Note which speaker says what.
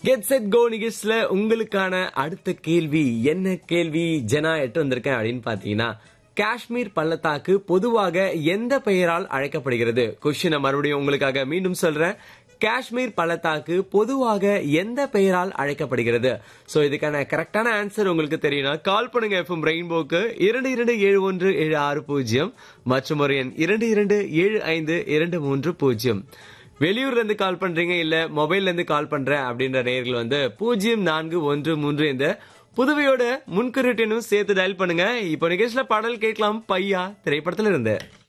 Speaker 1: get set go நிகழ்ச்சியில உங்களுக்கான அடுத்த கேள்வி என்ன கேள்வி ஜனா எட்டு வந்திருக்கேன் அப்படின்னு பாத்தீங்கன்னா காஷ்மீர் பள்ளத்தாக்கு பொதுவாக எந்த பெயரால் அழைக்கப்படுகிறது கொஸ்டினை மறுபடியும் உங்களுக்காக மீண்டும் சொல்றேன் காஷ்மீர் பள்ளத்தாக்கு பொதுவாக எந்த பெயரால் அழைக்கப்படுகிறது சோ இதுக்கான கரெக்டான ஆன்சர் உங்களுக்கு தெரியும்னா கால் பண்ணுங்க எஃப்எம் ரெயின்போக்கு இரண்டு இரண்டு ஏழு ஒன்று ஏழு ஆறு பூஜ்ஜியம் மற்றும் ஒரு எண் இரண்டு இரண்டு ஏழு ஐந்து இரண்டு மூன்று பூஜ்ஜியம் வெளியூர்ல இருந்து கால் பண்றீங்க இல்ல மொபைல்ல இருந்து கால் பண்றேன் அப்படின்ற நேர்கள் வந்து பூஜ்ஜியம் நான்கு ஒன்று மூன்று இந்த புதுவையோட முன்குறிட்டினும் சேர்த்து டயல் பண்ணுங்க இப்போ நிகழ்ச்சியில பாடல் கேட்கலாம் பையா திரைப்படத்துல இருந்து